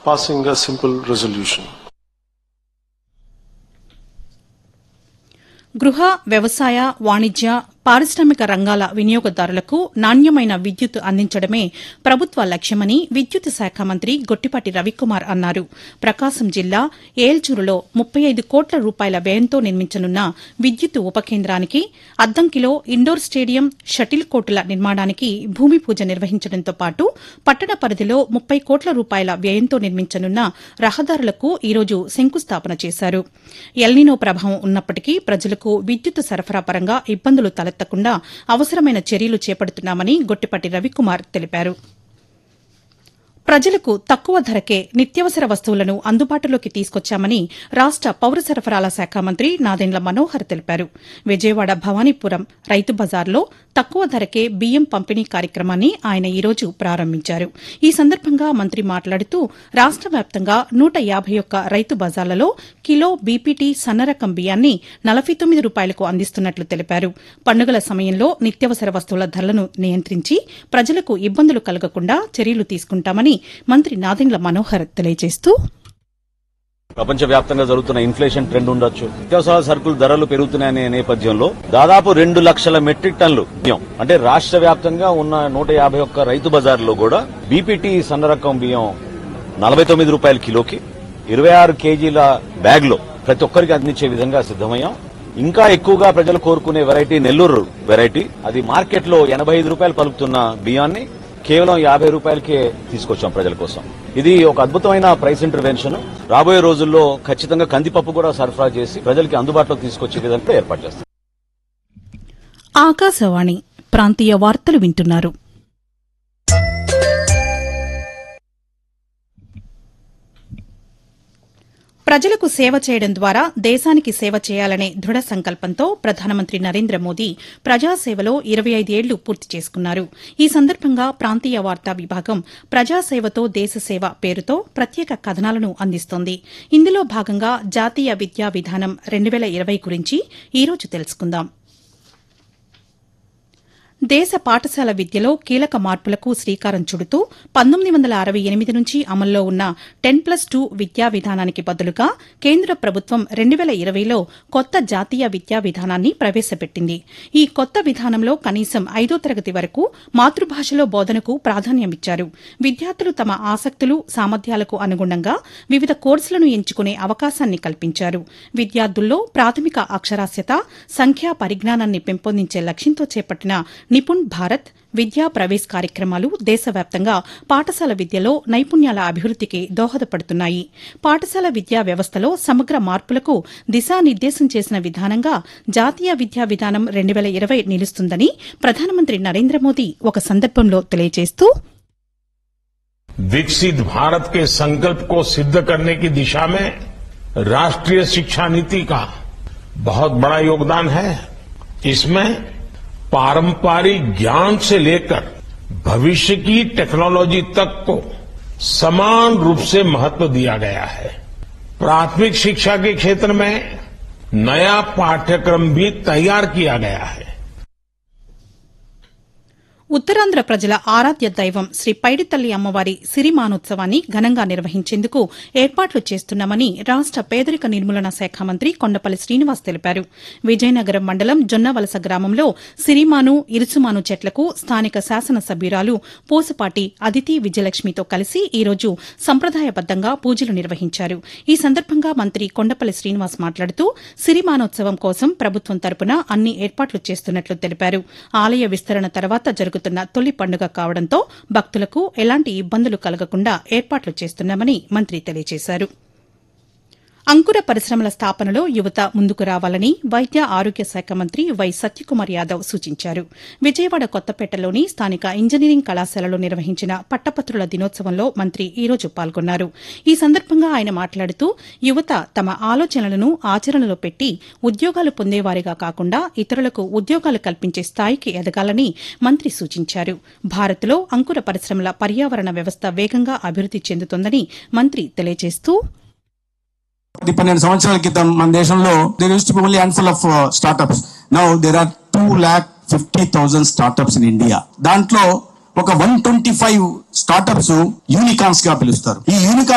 passing a simple resolution. గృహ వ్యవసాయ వాణిజ్య పారిశ్రామిక రంగాల వినియోగదారులకు నాణ్యమైన విద్యుత్ అందించడమే ప్రభుత్వ లక్ష్యమని విద్యుత్ శాఖ మంత్రి గొట్టిపాటి రవికుమార్ అన్నారు ప్రకాశం జిల్లా ఏల్చూరులో ముప్పై ఐదు కోట్ల రూపాయల వ్యయంతో నిర్మించనున్న విద్యుత్ ఉప కేంద్రానికి అద్దంకిలో ఇండోర్ స్టేడియం షటిల్ కోర్టుల నిర్మాణానికి భూమి పూజ నిర్వహించడంతో పాటు పట్టణ పరిధిలో ముప్పై కోట్ల రూపాయల వ్యయంతో నిర్మించనున్న రహదారులకు ఈరోజు శంకుస్థాపన చేశారు ఎల్నినో ప్రభావం ఉన్నప్పటికీ ప్రజలకు విద్యుత్ సరఫరా పరంగా ఇబ్బందులు తలెత్తకుండా అవసరమైన చర్యలు చేపడుతున్నామని గొట్టిపాటి రవికుమార్ తెలిపారు ప్రజలకు తక్కువ ధరకే నిత్యావసర వస్తువులను అందుబాటులోకి తీసుకొచ్చామని రాష్ట పౌర సరఫరాల శాఖ మంత్రి నాదెండ్ల మనోహర్ తెలిపారు విజయవాడ భవానీపురం రైతు బజార్లో తక్కువ ధరకే బియ్యం పంపిణీ కార్యక్రమాన్ని ఆయన ఈరోజు ప్రారంభించారు ఈ సందర్భంగా మంత్రి మాట్లాడుతూ రాష్ట వ్యాప్తంగా నూట యాభై ఒక్క రైతు బజార్లలో కిలో బీపీటీ సన్నరకం బియ్యాన్ని నలభై తొమ్మిది రూపాయలకు అందిస్తున్నట్లు తెలిపారు పండుగల సమయంలో నిత్యావసర వస్తువుల ధరలను నియంత్రించి ప్రజలకు ఇబ్బందులు కలగకుండా చర్యలు తీసుకుంటామని మంత్రి నాదెండ్ల మనోహర్ తెలియజేస్తూ ప్రపంచవ్యాప్తంగా జరుగుతున్న ఇన్ఫ్లేషన్ ట్రెండ్ ఉండొచ్చు నిత్యావసర సరుకులు ధరలు పెరుగుతున్నాయనే నేపథ్యంలో దాదాపు రెండు లక్షల మెట్రిక్ టన్నులు బియ్యం అంటే రాష్ట్ర వ్యాప్తంగా ఉన్న నూట యాభై ఒక్క రైతు బజార్లో కూడా బీపీటీ సన్న రకం బియ్యం నలభై తొమ్మిది రూపాయల కిలోకి ఇరవై ఆరు కేజీల బ్యాగ్ లో ప్రతి ఒక్కరికి అందించే విధంగా సిద్దమయ్యాం ఇంకా ఎక్కువగా ప్రజలు కోరుకునే వెరైటీ నెల్లూరు వెరైటీ అది మార్కెట్ లో ఎనభై ఐదు రూపాయలు పలుకుతున్న బియ్యాన్ని కేవలం యాభై రూపాయలకే తీసుకొచ్చాం ప్రజల కోసం ఇది ఒక అద్భుతమైన ప్రైస్ ఇంటర్వెన్షన్ రాబోయే రోజుల్లో ఖచ్చితంగా కందిపప్పు కూడా సరఫరా చేసి ప్రజలకి అందుబాటులోకి తీసుకొచ్చే విధంగా ఏర్పాటు చేస్తాం ఆకాశవాణి ప్రాంతీయ వార్తలు వింటున్నారు ప్రజలకు సేవ చేయడం ద్వారా దేశానికి సేవ చేయాలనే దృఢ సంకల్పంతో ప్రధానమంత్రి నరేంద్ర మోదీ ప్రజాసేవలో ఇరవై ఐదేళ్లు పూర్తి చేసుకున్నారు ఈ సందర్భంగా ప్రాంతీయ వార్తా విభాగం ప్రజాసేవతో దేశసేవ పేరుతో ప్రత్యేక కథనాలను అందిస్తోంది ఇందులో భాగంగా జాతీయ విద్యా విధానం రెండు వేల ఇరవై గురించి ఈరోజు తెలుసుకుందాం దేశ పాఠశాల విద్యలో కీలక మార్పులకు శ్రీకారం చుడుతూ పంతొమ్మిది వందల అరవై ఎనిమిది నుంచి అమల్లో ఉన్న టెన్ ప్లస్ టూ విద్యా విధానానికి బదులుగా కేంద్ర ప్రభుత్వం రెండు వేల ఇరవైలో కొత్త జాతీయ విద్యా విధానాన్ని ప్రవేశపెట్టింది ఈ కొత్త విధానంలో కనీసం ఐదో తరగతి వరకు మాతృభాషలో బోధనకు ప్రాధాన్యమిచ్చారు విద్యార్థులు తమ ఆసక్తులు సామర్థ్యాలకు అనుగుణంగా వివిధ కోర్సులను ఎంచుకునే అవకాశాన్ని కల్పించారు విద్యార్థుల్లో ప్రాథమిక అక్షరాస్యత సంఖ్యా పరిజ్ఞానాన్ని పెంపొందించే లక్ష్యంతో చేపట్టిన నిపుణ్ భారత్ విద్యా ప్రవేశ్ కార్యక్రమాలు దేశవ్యాప్తంగా పాఠశాల విద్యలో నైపుణ్యాల అభివృద్దికి దోహదపడుతున్నాయి పాఠశాల విద్యా వ్యవస్థలో సమగ్ర మార్పులకు దిశానిర్దేశం చేసిన విధానంగా జాతీయ విద్యా విధానం రెండు వేల ఇరవై నిలుస్తుందని ప్రధానమంత్రి నరేంద్ర మోదీ ఒక సందర్భంలో తెలియజేస్తూ विकसित भारत के संकल्प को सिद्ध करने की दिशा में राष्ट्रीय शिक्षा नीति का बहुत बड़ा योगदान है इसमें पारंपरिक ज्ञान से लेकर भविष्य की टेक्नोलॉजी तक को समान रूप से महत्व दिया गया है प्राथमिक शिक्षा के क्षेत्र में नया पाठ्यक्रम भी तैयार किया गया है ఉత్తరాంధ్ర ప్రజల ఆరాధ్య దైవం శ్రీ పైడితల్లి అమ్మవారి సిరిమానోత్సవాన్ని ఘనంగా నిర్వహించేందుకు ఏర్పాట్లు చేస్తున్నామని రాష్ట పేదరిక నిర్మూలన శాఖ మంత్రి కొండపల్లి శ్రీనివాస్ తెలిపారు విజయనగరం మండలం జొన్నవలస గ్రామంలో సిరిమాను ఇరుసుమాను చెట్లకు స్థానిక శాసనసభ్యురాలు పూసపాటి అదితి విజయలక్ష్మితో కలిసి ఈరోజు సంప్రదాయబద్దంగా పూజలు నిర్వహించారు ఈ సందర్భంగా మంత్రి కొండపల్లి శ్రీనివాస్ మాట్లాడుతూ సిరిమానోత్సవం కోసం ప్రభుత్వం తరపున అన్ని ఏర్పాట్లు చేస్తున్నట్లు తెలిపారు ఆలయ విస్తరణ తర్వాత జరుగుతున్న తొలి పండుగ కావడంతో భక్తులకు ఎలాంటి ఇబ్బందులు కలగకుండా ఏర్పాట్లు చేస్తున్నామని మంత్రి తెలియజేశారు అంకుర పరిశ్రమల స్థాపనలో యువత ముందుకు రావాలని వైద్య ఆరోగ్య శాఖ మంత్రి వై సత్యకుమార్ యాదవ్ సూచించారు విజయవాడ కొత్తపేటలోని స్థానిక ఇంజనీరింగ్ కళాశాలలో నిర్వహించిన పట్టపత్రుల దినోత్సవంలో మంత్రి ఈ రోజు పాల్గొన్నారు ఈ సందర్భంగా ఆయన మాట్లాడుతూ యువత తమ ఆలోచనలను ఆచరణలో పెట్టి ఉద్యోగాలు పొందేవారిగా కాకుండా ఇతరులకు ఉద్యోగాలు కల్పించే స్థాయికి ఎదగాలని మంత్రి సూచించారు భారత్లో అంకుర పరిశ్రమల పర్యావరణ వ్యవస్థ వేగంగా అభివృద్ది చెందుతోందని మంత్రి తెలియజేస్తూ పది పన్నెండు సంవత్సరాల క్రితం మన దేశంలో there used to be only handful of startups now there are two lakh fifty thousand startups in India దాంట్లో ఒక one twenty five startups unicorns గా పిలుస్తారు ఈ యూనికాన్